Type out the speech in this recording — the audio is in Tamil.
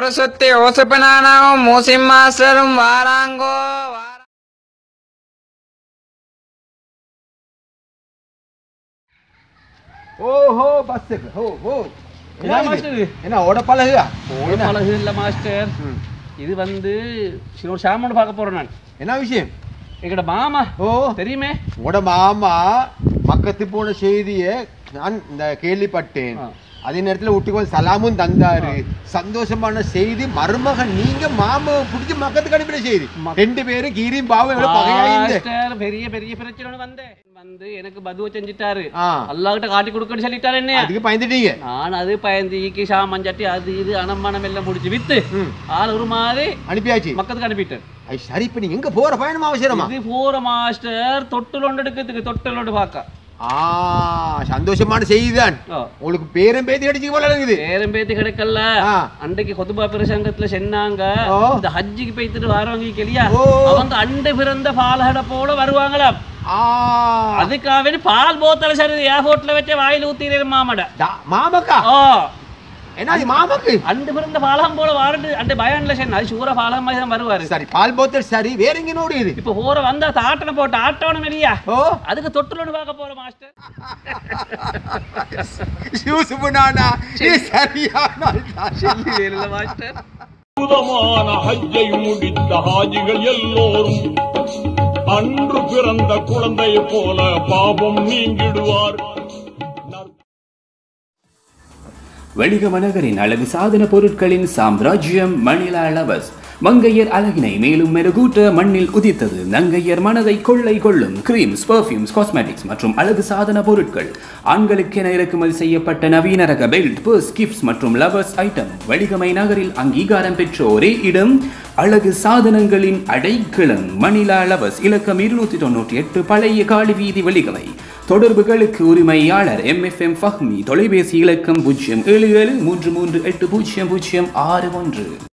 ஊரை சுத்தி ஓசப்பனானாவும் மூசிம் மாஸ்டரும் வாராங்கோ வாரா- ஓஹோ பஸ்ஸுக்கு ஓ ஓ என்ன மாஸ்டர் இது? என்ன ஓட பழகுயா என்ன? பழகு இல்ல மாஸ்டர் ம். இது வந்து சில ஒரு சாமான் பார்க்க போறேன் நான் என்ன விஷயம் எங்கட மாமா ஓ தெரியுமே உட மாமா மக்கத்து போன செய்தியை நான் இந்த கேள்விப்பட்டேன் ஆ. அதே நேரத்துல ஊட்டிக்கு சலாமும் தந்தாரு சந்தோஷமான செய்தி மருமகன் நீங்க மாமாவை பிடிச்சி மக்கத்துக்கு அனுப்பின செய்தி மக்- ரெண்டு பேரும் கீரியும் பாவம் எவ்வளவு பகையாயிருந்து மாஸ்டர் பெரிய பெரிய பிரச்சனை வந்தேன் வந்து எனக்கு பதுவ செஞ்சுட்டாரு ஆ. அல்லாஹ் கிட்ட காட்டி கொடுக்கன்னு சொல்லிட்டாரு என்ன அதுக்கு பயந்துட்டீங்க நான் அது பயந்து ஈக்கி சாமன் சட்டி அது இது அனம்மானம் எல்லாம் முடிச்சு வித்து ம். ஆள் ஒரு மாதிரி அனுப்பியாச்சு மக்கத்துக்கு அனுப்பிட்டேன் ஐ, சரி இப்ப நீங்க எங்க போற பயணம் அவசரமா இது போற மாஸ்டர் தொட்டில் ஒன்று எடுக்கிறதுக்கு தொட்டில் ஒன்று பார்க்க ஆ சந்தோஷமான செய்திதான் ஓ. உங்களுக்கு பேரும் பேத்தி அடிச்சு போல இருக்குது பேரம் பேத்தி கிடைக்கல ஆ. அன்றைக்கு கொத்துபா பிரசங்கத்துல சொன்னாங்க ஓ. இந்த ஹஜ்ஜிக்கு போய்த்துட்டு வரவங்க கெளியா ஓ. அவங்க அண்டு பிறந்த பாலகட போல வருவாங்களாம் ஆ அதுக்காக பால் போத்தல சரி ஏர்போர்ட்ல வச்ச வாயில ஊத்திரே மாமட டா- மாமக்கா ஓ என்ன இது மாமக்கு அண்டு பிறந்த பாலகம் போல வாரண்டு அண்டு பயன்ல சொன்ன அது சூற பாலகம் மாதிரி தான் வருவாரு சரி பால் போத்தல் சரி வேற எங்க நோடு இது இப்ப போற வந்தா தாட்டனை போட்டு ஆட்டவனும் இல்லையா ஓ அதுக்கு தொட்டுலன்னு பார்க்க போற மாஸ்டர் யூசுபுனானா இது சரியான ஆள் தான். இல்ல மாஸ்டர் அற்புதமான ஹஜ்ஜை முடித்த ஹாஜிகள் எல்லோரும் அன்று பிறந்த குழந்தையைப் போல பாபம் நீங்கிடுவார் வணிக நகரின் அழகு சாதன பொருட்களின் சாம்ராஜ்யம் மணிலா லவஸ் மங்கையர் அழகினை மேலும் மெருகூட்ட மண்ணில் உதித்தது நங்கையர் மனதை கொள்ளை கொள்ளும் கிரீம்ஸ் பர்ஃப்யூம்ஸ் காஸ்மெட்டிக்ஸ் மற்றும் அழகு சாதன பொருட்கள் ஆண்களுக்கென இறக்குமதி செய்யப்பட்ட நவீன ரக பெல்ட் பர்ஸ் கிஃப்ட்ஸ் மற்றும் லவர்ஸ் ஐட்டம் வணிகமை நகரில் அங்கீகாரம் பெற்ற ஒரே இடம் அழகு சாதனங்களின் அடைக்கிளம் மணிலா லவஸ் இலக்கம் இருநூத்தி தொண்ணூற்றி எட்டு பழைய காளி வீதி வழிகமை தொடர்புகளுக்கு உரிமையாளர் எம் எஃப் எம் ஃபஹ்மி தொலைபேசி இலக்கம் பூஜ்ஜியம் ஏழு ஏழு மூன்று மூன்று எட்டு பூஜ்ஜியம் பூஜ்ஜியம் ஆறு ஒன்று